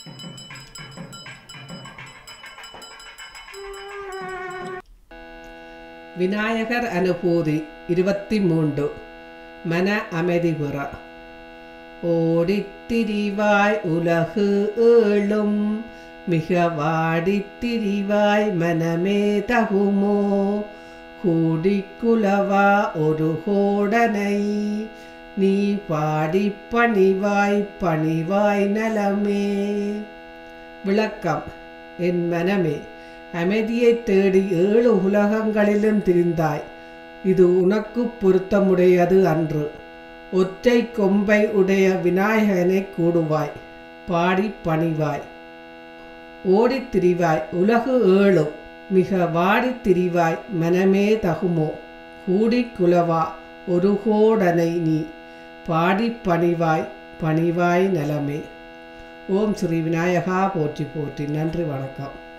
விநாயகர் அனுபூதி இருபத்தி மூன்று மன அமைதி பெற ஓடித்திரிவாய் உலகு ஏழும் மிக வாடித்திரிவாய் மனமே தகுமோ கூடிக்குலவா ஒரு கோடனை நீ பாடிப் பணிவாய் பணிவாய் நலமே விளக்கம் என் மனமே அமைதியைத் தேடி ஏழு உலகங்களிலும் திரிந்தாய் இது உனக்கு பொருத்தமுடையது அன்று ஒற்றை கொம்பை உடைய விநாயகனை கூடுவாய் பாடி பணிவாய் ஓடித் திரிவாய் உலகு ஏழும் மிக வாடித் திரிவாய் மனமே தகுமோ கூடிக் குலவா ஒரு கோடனை நீ பாடி பணிவாய் பணிவாய் நலமே ஓம் ஸ்ரீ விநாயகா போற்றி போற்றி நன்றி வணக்கம்